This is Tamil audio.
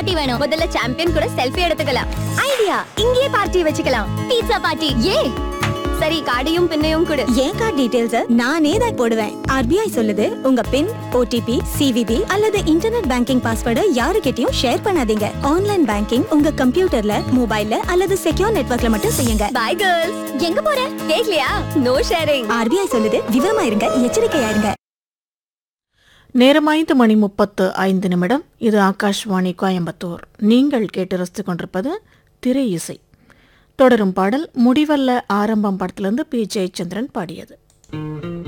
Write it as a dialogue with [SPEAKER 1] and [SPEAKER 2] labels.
[SPEAKER 1] பார்ட்டி வேணும் முதல்ல சாம்பியன் கூட செல்ஃபி எடுத்துக்கலாம் ஐடியா இங்கேயே பார்ட்டி வச்சுக்கலாம் பீட்சா பார்ட்டி ஏ சரி கார்டையும் பின்னையும் கொடு
[SPEAKER 2] என் கார்டு டீடைல்ஸ் நானே தான் போடுவேன் ஆர்பிஐ சொல்லுது உங்க பின் ஓடிபி சிவிபி அல்லது இன்டர்நெட் பேங்கிங் பாஸ்வேர்டை யாருக்கிட்டயும் ஷேர் பண்ணாதீங்க ஆன்லைன் பேங்கிங் உங்க கம்ப்யூட்டர்ல மொபைல்ல அல்லது செக்யூர் நெட்வொர்க்ல மட்டும் செய்யுங்க
[SPEAKER 1] பாய் கேர்ள்ஸ் எங்க போற கேக்கலையா நோ ஷேரிங்
[SPEAKER 2] ஆர்பிஐ சொல்லுது விவரமா இருங்க எச்சரிக்கையா இருங்க
[SPEAKER 3] நேரம் ஐந்து மணி முப்பத்து ஐந்து நிமிடம் இது ஆகாஷ்வாணி கோயம்புத்தூர் நீங்கள் கேட்டு ரசித்துக் கொண்டிருப்பது திரை இசை தொடரும் பாடல் முடிவல்ல ஆரம்பம் படத்திலிருந்து பி ஜெயச்சந்திரன் பாடியது